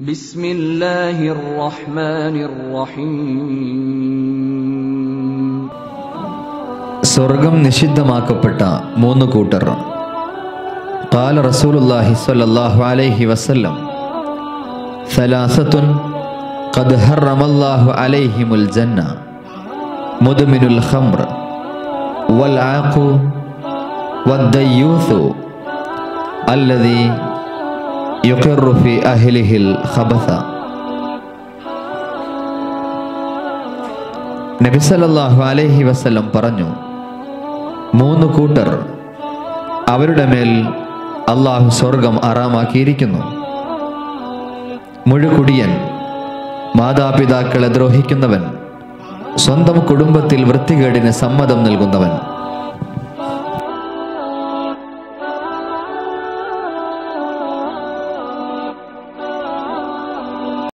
بسم الله الرحمن الرحيم സ്വർഗം നിഷിദ്ധമാക്കപ്പെട്ട മൂന്ന് കൂട്ടർ قال رسول الله صلى الله عليه وسلم ثلاثة قد حرم الله عليهم الجنة مدمن الخمر والعاق والديوث الذي يقر في أهله الخبث നബി സല്ലല്ലാഹു അലൈഹി വസല്ലം പറഞ്ഞു മൂന്ന് കൂട്ടർ അവരുടെ മേൽ അള്ളാഹു സ്വർഗം അറാമാക്കിയിരിക്കുന്നു മുഴുകുടിയൻ മാതാപിതാക്കളെ ദ്രോഹിക്കുന്നവൻ സ്വന്തം കുടുംബത്തിൽ വൃത്തികേടിന് സമ്മതം നൽകുന്നവൻ